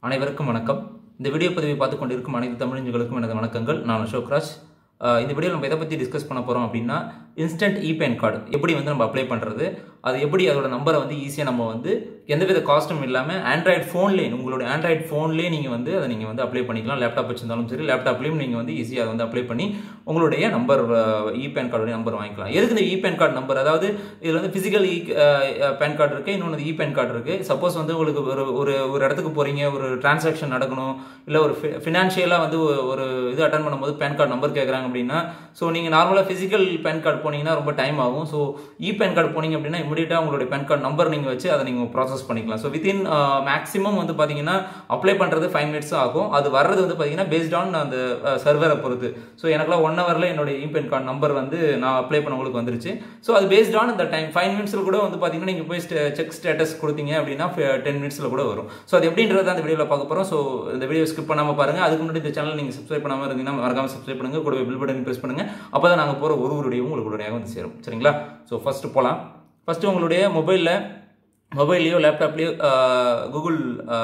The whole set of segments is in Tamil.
அனைவருக்கும் வணக்கம் இந்த வீடியோ பதிவை பார்த்து கொண்டிருக்கும் அனைத்து தமிழர்களுக்கும் எனது வணக்கங்கள் நான் அசோக்ராஜ் அஹ் இந்த வீடியோ நம்ம எதை பற்றி டிஸ்கஸ் பண்ண போகிறோம் அப்படின்னா இன்ஸ்டன்ட் இ பேன் கார்டு எப்படி வந்து நம்ம அப்ளை பண்ணுறது அது எப்படி அதோட நம்பரை வந்து ஈஸியாக நம்ம வந்து எந்தவித காஸ்ட்டும் இல்லாமல் ஆண்ட்ராய்டு ஃபோன்லேயே உங்களோட ஆண்ட்ராய்டு ஃபோன்லேயே நீங்கள் வந்து அதை நீங்கள் வந்து அப்ளை பண்ணிக்கலாம் லேப்டாப் வச்சிருந்தாலும் சரி லேப்டாப்லேயும் நீங்கள் வந்து ஈஸியாக அதை வந்து அப்ளை பண்ணி உங்களுடைய நம்பர் இ பேன் கார்டுடைய நம்பர் வாங்கிக்கலாம் எதுக்கு இந்த இ பேன் கார்டு நம்பர் அதாவது இதில் வந்து ஃபிசிக்கல் இ பேன் கார்டு இருக்குது இன்னொன்று இ பேன் கார்டு இருக்குது சப்போஸ் வந்து உங்களுக்கு ஒரு ஒரு ஒரு இடத்துக்கு போகிறீங்க ஒரு டிரான்சாக்ஷன் நடக்கணும் இல்லை ஒரு ஃபினான்ஷியலாக வந்து ஒரு- ஒரு இது அட்டன் பண்ணும்போது பேன் கார்டு நம்பர் கேட்குறாங்க அப்படின்னா ஸோ நீங்கள் நார்மலாக ஃபிசிக்கல் பேன் கார்டு போனீங்கன்னா ரொம்ப டைம் ஆகும் ஸோ இ பேன் கார்டு போனீங்க அப்படின்னா இமீடியட்டாக உங்களுடைய பேன் கார்டு நம்பர் நீங்கள் வச்சு அதை நீங்கள் ப்ராசஸ் பண்ணிக்கலாம் ஸோ வித்தின் மேக்ஸிமம் வந்து பார்த்தீங்கன்னா அப்ளை பண்ணுறது ஃபைவ் மினிட்ஸ் ஆகும் அது வர்றது வந்து பார்த்தீங்கன்னா பேஸ்ட் ஆன் அந்த சர்வரை பொறுத்து ஸோ எனக்குலாம் ஒன் ஹவரில் என்னுடைய இ பேன் கார்டு நம்பர் வந்து நான் அப்ளை பண்ணவங்களுக்கு வந்துருச்சு ஸோ அது பேஸ்ட் ஆன் இந்த டைம் ஃபைவ் மினிட்ஸில் கூட வந்து பார்த்தீங்கன்னா நீங்கள் போய் செக் ஸ்டேட்டஸ் கொடுத்தீங்க அப்படின்னா டென் மினிட்ஸில் கூட வரும் ஸோ அது எப்படின்றத அந்த வீடியோவில் பார்க்க போகிறோம் ஸோ இந்த வீடியோ ஸ்கிப் பண்ணாமல் பாருங்கள் அதுக்கு முன்னாடி இந்த சேனல் நீங்கள் சப்ஸ்கிரைப் பண்ணாமல் இருந்தீங்கன்னா மறக்காம சப்ஸ்கிரைப் பண்ணுங்கள் கூடவே பில் பட்டன் ப்ரெஸ் பண்ணுங்கள் அப்போ தான் நாங்கள் போகிற ஒரு ஒரு வீடியோவும் உங்களுக்கு உடனடியாக வந்து சேரும் சரிங்களா ஸோ ஃபஸ்ட்டு போகலாம் ஃபஸ்ட்டு உங்களுடைய மொபைலில் மொபைல்லையோ லேப்டாப்லேயோ கூகுள்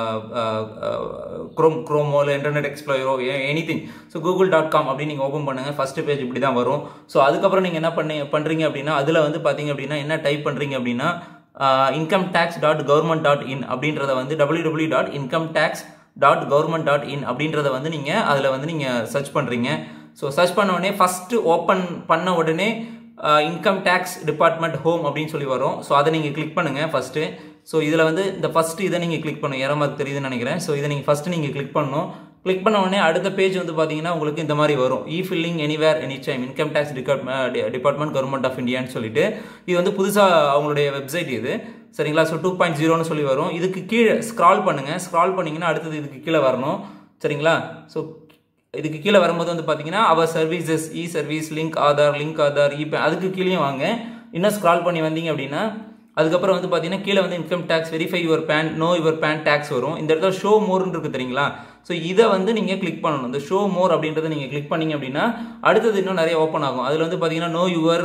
க்ரோம் க்ரோமோ இல்லை இன்டர்நெட் எக்ஸ்ப்ளோரோ anything so Google dot com அப்படின்னு நீங்கள் ஓப்பன் பண்ணுங்கள் ஃபஸ்ட்டு பேஜ் இப்படி தான் வரும் ஸோ அதுக்கப்புறம் நீங்கள் என்ன பண்ணி பண்ணுறீங்க அப்படின்னா அதில் வந்து பார்த்தீங்க அப்படின்னா என்ன டைப் பண்ணுறீங்க அப்படின்னா income tax dot government dot in அப்படின்றத வந்து W W dot income tax dot government dot in அப்படின்றத வந்து நீங்கள் அதில் வந்து நீங்கள் சர்ச் பண்ணுறீங்க ஸோ சர்ச் பண்ண உடனே ஃபஸ்ட்டு ஓப்பன் பண்ண உடனே இன்கம் டேக்ஸ் டிபார்ட்மெண்ட் ஹோம் அப்படின்னு சொல்லி வரும் ஸோ அதை நீங்கள் கிளிக் பண்ணுங்கள் ஃபஸ்ட்டு ஸோ இதில் வந்து இந்த ஃபஸ்ட்டு இதை நீங்கள் கிளிக் பண்ணும் ஏற மாதிரி தெரியுதுன்னு நினைக்கிறேன் ஸோ இதை நீங்கள் ஃபஸ்ட்டு நீங்கள் கிளிக் பண்ணணும் கிளிக் பண்ண உடனே அடுத்த பேஜ் வந்து பார்த்தீங்கன்னா உங்களுக்கு இந்த மாதிரி வரும் e filing anywhere any time income tax department government of இந்தியான்னு சொல்லிட்டு இது வந்து புதுசாக அவங்களுடைய வெப்சைட் இது சரிங்களா ஸோ டூ பாயிண்ட் ஜீரோன்னு சொல்லி வரும் இதுக்கு கீழே ஸ்க்ரால் பண்ணுங்கள் ஸ்க்ரால் பண்ணிங்கன்னா அடுத்தது இதுக்கு கீழே வரணும் சரிங்களா ஸோ இதுக்கு கீழே வரும்போது வந்து பார்த்தீங்கன்னா our services e service link Aadhaar link Aadhaar e அதுக்கு கீழேயும் வாங்க இன்னும் ஸ்க்ரால் பண்ணி வந்தீங்க அப்படின்னா அதுக்கப்புறம் வந்து பார்த்தீங்கன்னா கீழே வந்து income tax verify your PAN know your PAN tax வரும் இந்த இடத்துல ஷோ மோர்னு இருக்கு தெரியுங்களா ஸோ இதை வந்து நீங்கள் கிளிக் பண்ணணும் இந்த ஷோ மோர் அப்படின்றத நீங்கள் கிளிக் பண்ணீங்க அப்படின்னா அடுத்தது இன்னும் நிறைய ஓப்பன் ஆகும் அதில் வந்து பார்த்தீங்கன்னா know your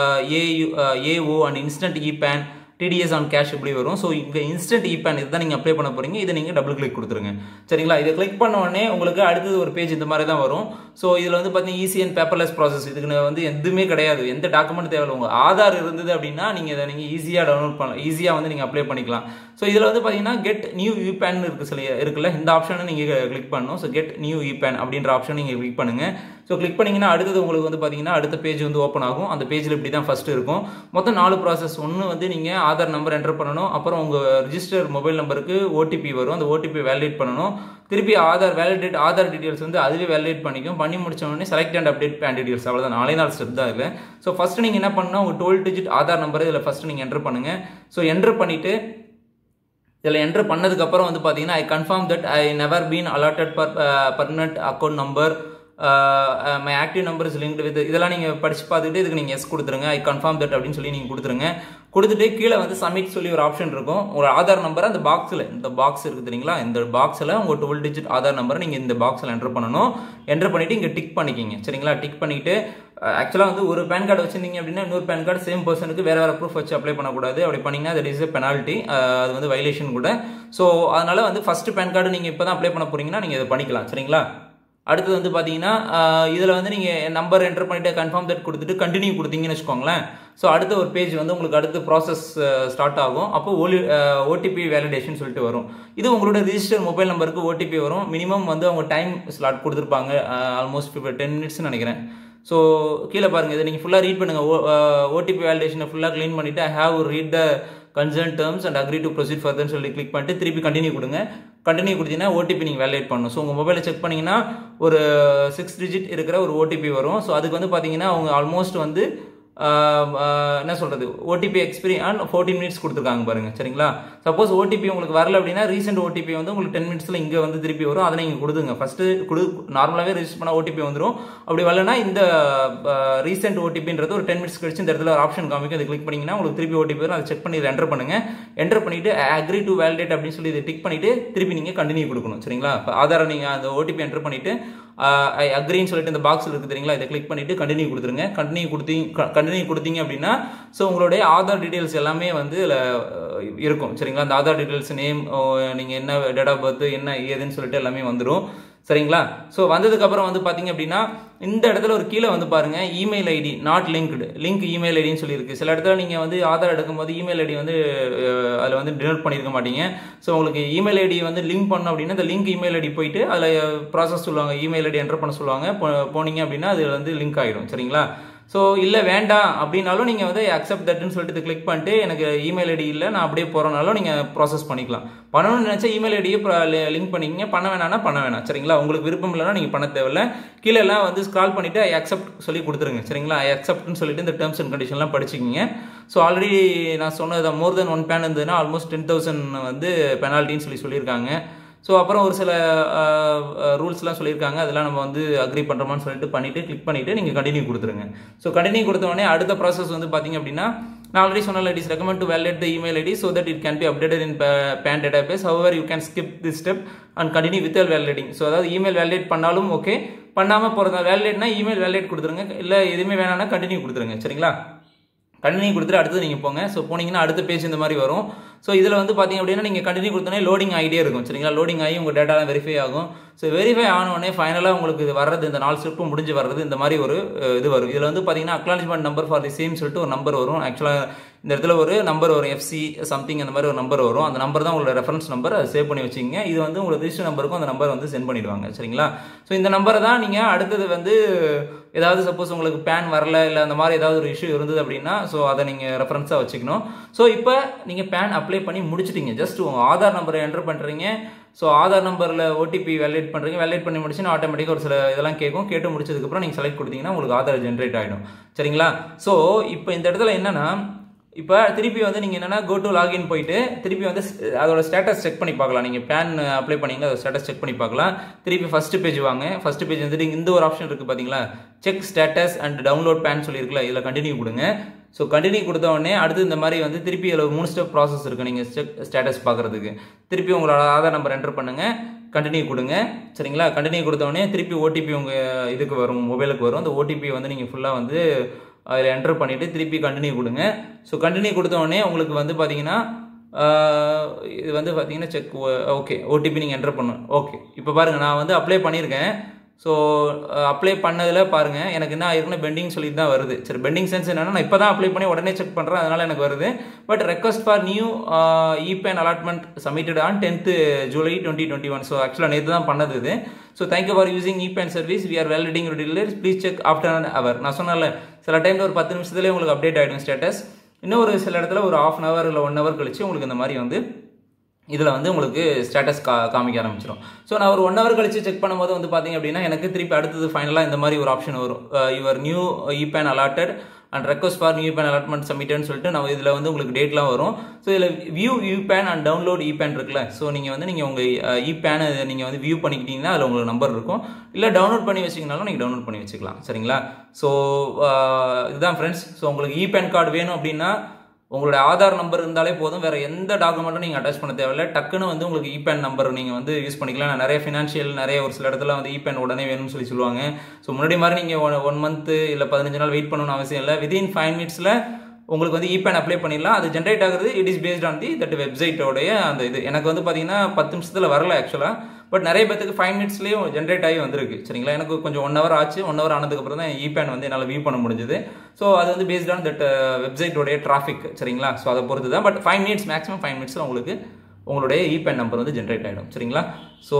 A AO and instant e PAN TDS on cash இப்படி வரும் ஸோ இங்கே இன்ஸ்டன்ட் இ பேன் இதுதான் நீங்கள் அப்ளை பண்ண போகிறீங்க இதை நீங்கள் டபுள் கிளிக் கொடுத்துருங்க சரிங்களா இதை கிளிக் பண்ண உடனே உங்களுக்கு அடுத்தது ஒரு பேஜ் இந்த மாதிரி தான் வரும் ஸோ இதில் வந்து பார்த்தீங்கன்னா ஈஸி அண்ட் பேப்பர்லெஸ் ப்ராசஸ் இதுக்கு வந்து எதுவுமே கிடையாது எந்த டாக்குமெண்ட் தேவையில்லை உங்கள் ஆதார் இருந்தது அப்படின்னா நீங்கள் இதை நீங்கள் ஈஸியாக டவுன்லோட் பண்ணலாம் ஈஸியாக வந்து நீங்கள் அப்ளை பண்ணிக்கலாம் ஸோ இதில் வந்து பார்த்தீங்கன்னா கெட் நியூ இ பேன் இருக்குது சில இருக்குல்ல இந்த ஆப்ஷனை நீங்கள் கிளிக் பண்ணணும் so get new e PAN அப்படின்ற ஆப்ஷன் நீங்கள் கிளிக் பண்ணுங்கள் ஸோ கிளிக் பண்ணிங்கன்னா அடுத்தது உங்களுக்கு வந்து பார்த்தீங்கன்னா அடுத்த பேஜ் வந்து ஓப்பன் ஆகும் அந்த பேஜில் இப்படி தான் ஃபஸ்ட்டு இருக்கும் மொத்தம் நாலு ப்ராசஸ் ஒன்று வந்து நீங்கள் ஆதார் நம்பர் என்டர் பண்ணணும் அப்புறம் உங்கள் ரிஜிஸ்டர் மொபைல் நம்பருக்கு ஓடிபி வரும் அந்த ஓடிபி வேலிடேட் பண்ணணும் திருப்பி ஆதார் வேலிடேட் ஆதார் டீடைல்ஸ் வந்து அதுவே வேலிடேட் பண்ணிக்கும் பண்ணி முடிச்ச உடனே select and update PAN details அவ்வளோதான் நாலே நாலு ஸ்டெப் தான் இல்லை ஸோ ஃபஸ்ட்டு நீங்கள் என்ன பண்ணணும் உங்கள் டுவெல் டிஜிட் ஆதார் நம்பர் இதில் ஃபஸ்ட்டு நீங்கள் என்டர் பண்ணுங்கள் ஸோ என்டர் பண்ணிவிட்டு இதில் என்ட்ரு பண்ணதுக்கப்புறம் வந்து பார்த்தீங்கன்னா I confirm that I never been allotted per permanent account number my active number is linked with இதெல்லாம் நீங்கள் படித்து பார்த்துட்டு இதுக்கு நீங்கள் எஸ் கொடுத்துருங்க ஐ கன்ஃபார்ம் தட் அப்படின்னு சொல்லி நீங்கள் கொடுத்துருங்க கொடுத்துட்டு கீழே வந்து சப்மிட் சொல்லி ஒரு ஆப்ஷன் இருக்கும் ஒரு ஆதார் நம்பரை அந்த பாக்ஸில் இந்த பாக்ஸ் இருக்குது தெரியுங்களா இந்த பாக்ஸில் உங்கள் டுவெல் டிஜிட் ஆதார் நம்பரை நீங்கள் இந்த பாக்ஸில் என்டர் பண்ணணும் என்டர் பண்ணிவிட்டு இங்கே டிக் பண்ணிக்கிங்க சரிங்களா டிக் பண்ணிவிட்டு ஆக்சுவலாக வந்து ஒரு பேன் கார்டு வச்சிருந்தீங்க அப்படின்னா இன்னொரு பேன் கார்டு சேம் பர்சனுக்கு வேறு வேறு ப்ரூஃப் வச்சு அப்ளை பண்ணக்கூடாது அப்படி பண்ணிங்கன்னா தட் இஸ் எ பெனால்ட்டி அது வந்து வைலேஷன் கூட ஸோ அதனால் வந்து ஃபஸ்ட்டு பேன் கார்டு நீங்கள் இப்போ தான் அப்ளை பண்ண போகிறீங்கன்னா நீங்கள் இதை பண்ணிக்கலாம் சரிங்களா அடுத்தது வந்து பார்த்தீங்கன்னா இதில் வந்து நீங்கள் நம்பர் என்டர் பண்ணிவிட்டு கன்ஃபார்ம் தட் கொடுத்துட்டு கண்டினியூ கொடுத்தீங்கன்னு வச்சுக்கோங்களேன் ஸோ அடுத்த ஒரு பேஜ் வந்து உங்களுக்கு அடுத்து ப்ராசஸ் ஸ்டார்ட் ஆகும் அப்போ ஓலி ஓடிபி வேலிடேஷன் சொல்லிட்டு வரும் இது உங்களோட ரிஜிஸ்டர் மொபைல் நம்பருக்கு ஓடிபி வரும் மினிமம் வந்து அவங்க டைம் ஸ்லாட் கொடுத்துருப்பாங்க ஆல்மோஸ்ட் இப்போ டென் மினிட்ஸ்னு நினைக்கிறேன் ஸோ கீழே பாருங்கள் இதை நீங்கள் ஃபுல்லாக ரீட் பண்ணுங்கள் ஓடிபி வேலிடேஷனை ஃபுல்லாக க்ளீன் பண்ணிவிட்டு I have read the concern terms and agree to proceed ஃபர்தர்னு சொல்லி கிளிக் பண்ணிட்டு திருப்பி கண்டினியூ கொடுங்க கண்டினியூ கொடுத்தீங்கன்னா ஓடிபி நீங்கள் வேலிடேட் பண்ணணும் ஸோ உங்கள் மொபைலை செக் பண்ணிங்கன்னா ஒரு சிக்ஸ் டிஜிட் இருக்கிற ஒரு ஓடிபி வரும் ஸோ அதுக்கு வந்து பார்த்தீங்கன்னா அவங்க ஆல்மோஸ்ட் வந்து என்ன சொல்கிறது OTP expiry and fourteen minutes கொடுத்துருக்காங்க பாருங்கள் சரிங்களா சப்போஸ் ஓடிபி உங்களுக்கு வரல அப்படின்னா ரீசெண்ட் ஓடிபி வந்து உங்களுக்கு டென் மினிட்ஸில் இங்கே வந்து திருப்பி வரும் அதை நீங்கள் கொடுத்துங்க ஃபஸ்ட்டு கொடு நார்மலாகவே ரிஜிஸ்டர் பண்ணால் ஓடிபி வந்துடும் அப்படி வரலனா இந்த ரீசெண்ட் ஓடிபின்றது ஒரு டென் மினிட்ஸ் கழிச்சு இந்த இடத்துல ஒரு ஆப்ஷன் காமிக்கும் அதை கிளிக் பண்ணிங்கன்னா உங்களுக்கு திருப்பி ஓடிபி வரும் அதை செக் பண்ணி இதை என்டர் பண்ணுங்கள் என்டர் பண்ணிவிட்டு அக்ரி டு வேலிடேட் அப்படின்னு சொல்லி இதை டிக் பண்ணிவிட்டு திருப்பி நீங்கள் கண்டினியூ கொடுக்கணும் சரிங்களா இப்போ ஆதாரம் நீங்கள் அந்த ஓடிபி என்டர் பண்ணிவிட்டு ஐ அக்ரின்னு சொல்லிட்டு இந்த பாக்ஸில் இருக்குது தெரியுங்களா இதை கிளிக் பண்ணிவிட்டு கண்டினியூ கொடுத்துருங்க கண்டினியூ கொடுத்தீங்க கண்டினியூ கொடுத்தீங்க அப்படின்னா ஸோ உங்களுடைய ஆதார் டீட்டெயில்ஸ் எல்லாமே வந்து இதில் இருக்கும் சரிங்களா அந்த ஆதார் டீட்டெயில்ஸ் நேம் நீங்கள் என்ன டேட் ஆஃப் பர்த் என்ன ஏதுன்னு சொல்லிட்டு எல்லாமே வந்துடும் சரிங்களா ஸோ வந்ததுக்கப்புறம் வந்து பார்த்தீங்க அப்படின்னா இந்த இடத்துல ஒரு கீழே வந்து பாருங்க email ID not linked link email ஐடின்னு சொல்லியிருக்கு சில இடத்துல நீங்கள் வந்து ஆதார் எடுக்கும்போது இமெயில் ஐடி வந்து அதில் வந்து டினோட் பண்ணியிருக்க மாட்டீங்க ஸோ உங்களுக்கு இமெயில் ஐடி வந்து லிங்க் பண்ணோம் அப்படின்னா இந்த லிங்க் இமெயில் ஐடி போயிட்டு அதில் ப்ராசஸ் சொல்லுவாங்க இமெயில் ஐடி என்டர் பண்ண சொல்லுவாங்க போனீங்க அப்படின்னா அது வந்து லிங்க் ஆகிடும் சரிங்களா ஸோ இல்லை வேண்டாம் அப்படின்னாலும் நீங்கள் வந்து அக்செப்ட் தட்டுன்னு சொல்லிட்டு கிளிக் பண்ணிட்டு எனக்கு இமெயில் ஐடி இல்லை நான் அப்படியே போகிறனாலும் நீங்கள் ப்ராசஸ் பண்ணிக்கலாம் பண்ணணும்னு நினச்சா இமெயில் ஐடியை லிங்க் பண்ணிக்கிங்க பண்ண வேணாம்னா பண்ண வேணாம் சரிங்களா உங்களுக்கு விருப்பம் இல்லைனா நீங்கள் பண்ண தேவையில்ல கீழே எல்லாம் வந்து ஸ்க்ரால் பண்ணிவிட்டு ஐ அக்செப்ட் சொல்லி கொடுத்துருங்க சரிங்களா ஐ அக்செப்ட்னு சொல்லிட்டு இந்த டேர்ம்ஸ் அண்ட் கண்டிஷன்லாம் படிச்சுக்கிங்க ஸோ ஆல்ரெடி நான் சொன்னது மோர் தென் ஒன் பேன் இருந்ததுன்னா ஆல்மோஸ்ட் டென் தௌசண்ட் வந்து பெனால்ட்டின்னு சொல்லி சொல்லியிருக்காங்க ஸோ அப்புறம் ஒரு சில ரூல்ஸ்லாம் சொல்லியிருக்காங்க அதெல்லாம் நம்ம வந்து அக்ரி பண்ணுறோமான்னு சொல்லிட்டு பண்ணிவிட்டு கிளிக் பண்ணிவிட்டு நீங்கள் கண்டினியூ கொடுத்துருங்க ஸோ கண்டினியூ கொடுத்த உடனே அடுத்த ப்ராசஸ் வந்து பார்த்தீங்க அப்படின்னா நான் ஆல்ரெடி சொன்ன it is recommend to validate the email ID so that it can be updated in PAN database or you can skip this step and continue with validating so அதாவது இமெயில் வேலிடேட் பண்ணாலும் ஓகே பண்ணாமல் போகிறதா வேலிடேட்னா இமெயில் வேலிடேட் கொடுத்துருங்க இல்லை எதுவுமே வேணாம்னா கண்டினியூ கொடுத்துருங்க சரிங்களா கண்டினியூ கொடுத்துட்டு அடுத்தது நீங்கள் போங்க ஸோ போனீங்கன்னா அடுத்த பேஜ் இந்த மாதிரி வரும் ஸோ இதில் வந்து பார்த்தீங்க அப்படின்னா நீங்கள் கண்டினியூ கொடுத்தோன்னே லோடிங் ஆகிட்டே இருக்கும் சரிங்களா லோடிங் ஆகி உங்கள் டேட்டாலாம் வெரிஃபை ஆகும் ஸோ வெரிஃபை ஆனோடனே ஃபைனலாக உங்களுக்கு இது வர்றது இந்த நாலு ஸ்டெப்பும் முடிஞ்சு வர்றது இந்த மாதிரி ஒரு இது வரும் இதில் வந்து பார்த்தீங்கன்னா acknowledgement number for the same சொல்லிட்டு ஒரு நம்பர் வரும் ஆக்சுவலாக இந்த இடத்துல ஒரு நம்பர் வரும் எஃப்சி சம்திங் அந்த மாதிரி ஒரு நம்பர் வரும் அந்த நம்பர் தான் உங்களோட ரெஃபரன்ஸ் நம்பர் அதை சேவ் பண்ணி வச்சிங்க இது வந்து உங்களோட ரிஜிஸ்டர் நம்பருக்கும் அந்த நம்பர் வந்து சென்ட் பண்ணிடுவாங்க சரிங்களா ஸோ இந்த நம்பரை தான் நீங்கள் அடுத்தது வந்து ஏதாவது சப்போஸ் உங்களுக்கு பேன் வரல இல்லை அந்த மாதிரி ஏதாவது ஒரு இஷ்யூ இருந்தது அப்படின்னா ஸோ அதை நீங்கள் ரெஃபரன்ஸாக வச்சுக்கணும் ஸோ இப்போ நீங்கள் பேன் அப்ளை பண்ணி முடிச்சிட்டீங்க ஜஸ்ட் உங்கள் ஆதார் நம்பரை என்டர் பண்ணுறீங்க ஸோ ஆதார் நம்பரில் ஓடிபி வேலிடேட் பண்ணுறீங்க வேலிடேட் பண்ணி முடிச்சுன்னா ஆட்டோமேட்டிக்காக ஒரு சில இதெல்லாம் கேட்கும் கேட்டு முடிச்சதுக்கப்புறம் நீங்கள் செலக்ட் கொடுத்தீங்கன்னா உங்களுக்கு ஆதார் ஜென்ரேட் ஆகிடும் சரிங்களா ஸோ இப்போ இந்த இடத்துல என்னன்னா இப்போ திருப்பி வந்து நீங்கள் என்னென்னா கோ டு லாகின் போயிட்டு திருப்பி வந்து அதோட ஸ்டேட்டஸ் செக் பண்ணி பார்க்கலாம் நீங்கள் பேன் அப்ளை பண்ணீங்கன்னா அதோட ஸ்டேட்டஸ் செக் பண்ணி பார்க்கலாம் திருப்பி ஃபஸ்ட்டு பேஜ் வாங்க ஃபஸ்ட்டு பேஜ் வந்துட்டு இந்த ஒரு ஆப்ஷன் இருக்குது பார்த்தீங்களா check status and download PAN சொல்லியிருக்குல்ல இதில் கண்டினியூ கொடுங்க ஸோ கண்டினியூ கொடுத்த உடனே அடுத்து இந்த மாதிரி வந்து திருப்பி இதில் மூணு ஸ்டெப் ப்ராசஸ் இருக்குது நீங்கள் செக் ஸ்டேட்டஸ் பார்க்குறதுக்கு திருப்பி உங்களோட ஆதார் நம்பர் என்டர் பண்ணுங்கள் கண்டினியூ கொடுங்க சரிங்களா கண்டினியூ கொடுத்த உடனே திருப்பி ஓடிபி உங்கள் இதுக்கு வரும் மொபைலுக்கு வரும் அந்த ஓடிபி வந்து நீங்கள் ஃபுல்லாக வந்து அதில் என்டர் பண்ணிவிட்டு திருப்பி கண்டினியூ கொடுங்க ஸோ கண்டினியூ கொடுத்த உடனே உங்களுக்கு வந்து பார்த்தீங்கன்னா இது வந்து பார்த்தீங்கன்னா செக் ஓகே ஓடிபி நீங்கள் என்டர் பண்ணணும் ஓகே இப்போ பாருங்கள் நான் வந்து அப்ளை பண்ணியிருக்கேன் ஸோ அப்ளை பண்ணதில் பாருங்கள் எனக்கு என்ன ஆயிருக்குன்னா பெண்டிங் சொல்லிட்டு தான் வருது சரி பெண்டிங் சென்ஸ் என்னன்னா நான் இப்போ தான் அப்ளை பண்ணி உடனே செக் பண்ணுறேன் அதனால் எனக்கு வருது but request for new e PAN allotment submitted on tenth July twenty twenty one so ஆக்சுவலாக நேற்று தான் பண்ணது இது so thank you for using e PAN service we are validating details please check after an hour நான் சொன்னால சில டைமில் ஒரு பத்து நிமிஷத்துலேயே உங்களுக்கு அப்டேட் ஆகிடும் ஸ்டேட்டஸ் இன்னும் ஒரு சில இடத்துல ஒரு ஆஃப் அன் ஹவர் இல்லை ஒன் ஹவர் கழிச்சு உங்களுக்கு இந்த மாதிரி வந்து இதில் வந்து உங்களுக்கு ஸ்டேட்டஸ் கா காமிக்க ஆரம்பிச்சிடும் ஸோ நான் ஒரு ஒன் ஹவர் கழிச்சு செக் பண்ணும்போது வந்து பார்த்தீங்க அப்படின்னா எனக்கு திருப்பி அடுத்தது ஃபைனலாக இந்த மாதிரி ஒரு ஆப்ஷன் வரும் your new e PAN allotted and request for new PAN allotment சப்மிட்னு சொல்லிட்டு நம்ம இதில் வந்து உங்களுக்கு டேட்லாம் வரும் ஸோ இதில் view you PAN and download e PAN இருக்குல்ல ஸோ நீங்கள் வந்து நீங்கள் உங்கள் இ பேனை நீங்கள் வந்து வியூ பண்ணிக்கிட்டீங்கன்னா அதில் உங்களுக்கு நம்பர் இருக்கும் இல்லை டவுன்லோட் பண்ணி வச்சிங்கனாலும் நீங்கள் டவுன்லோட் பண்ணி வச்சுக்கலாம் சரிங்களா ஸோ இதுதான் ஃப்ரெண்ட்ஸ் ஸோ உங்களுக்கு இ பேன் கார்டு வேணும் அப்படின்னா உங்களுடைய ஆதார் நம்பர் இருந்தாலே போதும் வேறு எந்த டாக்குமெண்ட்டும் நீங்கள் அட்டாச் பண்ண தேவையில்ல டக்குன்னு வந்து உங்களுக்கு இபேன் நம்பர் நீங்கள் வந்து யூஸ் பண்ணிக்கலாம் நான் நிறைய ஃபினான்ஷியல் நிறைய ஒரு சில இடத்துல வந்து இபேன் உடனே வேணும்னு சொல்லி சொல்லுவாங்க ஸோ முன்னாடி மாதிரி நீங்கள் ஒன் ஒன் மந்த்து இல்லை பதினஞ்சு நாள் வெயிட் பண்ணணும்னு அவசியம் இல்லை வித்தின் ஃபைவ் மினிட்ஸில் உங்களுக்கு வந்து இபேன் அப்ளை பண்ணிடலாம் அது ஜென்ரேட் ஆகுறது it is based on the that வெப்சைட்டோடைய அந்த இது எனக்கு வந்து பார்த்தீங்கன்னா பத்து நிமிஷத்தில் வரல ஆக்சுவலாக பட் நிறைய பேத்துக்கு ஃபைவ் மினிட்ஸ்லேயும் ஜென்ரேட் ஆகி வந்திருக்கு சரிங்களா எனக்கு கொஞ்சம் ஒன் ஹவர் ஆச்சு ஒன் ஹவர் ஆனதுக்கப்புறம் தான் இபேன் வந்து என்னால் வியூ பண்ண முடிஞ்சது ஸோ அது வந்து பேஸ்ட் ஆன் தட் வெப்சைட்டோடைய டிராஃபிக் சரிங்களா ஸோ அதை பொறுத்து தான் but five minutes maximum five மினிட்ஸில் உங்களுக்கு உங்களுடைய இபேன் நம்பர் வந்து ஜென்ரேட் ஆகிடும் சரிங்களா ஸோ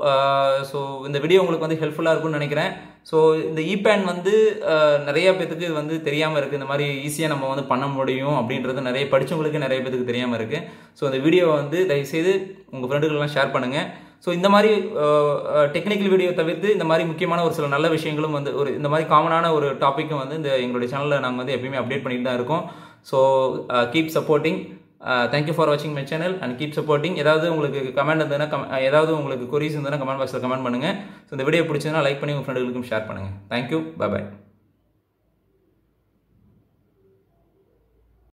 ஸோ இந்த வீடியோ உங்களுக்கு வந்து ஹெல்ப்ஃபுல்லாக இருக்கும்னு நினைக்கிறேன் ஸோ இந்த இபேன் வந்து நிறைய பேத்துக்கு இது வந்து தெரியாமல் இருக்குது இந்த மாதிரி ஈஸியாக நம்ம வந்து பண்ண முடியும் அப்படின்றது நிறைய படித்தவங்களுக்கு நிறைய பேத்துக்கு தெரியாமல் இருக்குது ஸோ இந்த வீடியோவை வந்து தயவுசெய்து உங்கள் ஃப்ரெண்டுகளெலாம் ஷேர் பண்ணுங்கள் ஸோ இந்த மாதிரி டெக்னிக்கல் வீடியோ தவிர்த்து இந்த மாதிரி முக்கியமான ஒரு சில நல்ல விஷயங்களும் வந்து ஒரு இந்த மாதிரி காமனான ஒரு டாப்பிக்கும் வந்து இந்த எங்களுடைய சேனலில் நாங்கள் வந்து எப்பயுமே அப்டேட் பண்ணிட்டு தான் இருக்கோம் so keep supporting thank you for வாட்சிங் my channel and keep supporting ஏதாவது உங்களுக்கு கமெண்ட் இருந்ததுன்னா கம் ஏதாவது உங்களுக்கு கொரிஸ் இருந்ததுன்னா கமெண்ட் பாக்ஸில் கமெண்ட் பண்ணுங்கள் ஸோ இந்த வீடியோ பிடிச்சதுன்னா லைக் பண்ணி உங்கள் ஃப்ரெண்டுகளுக்கும் ஷேர் பண்ணுங்கள் தேங்க்யூ பாய்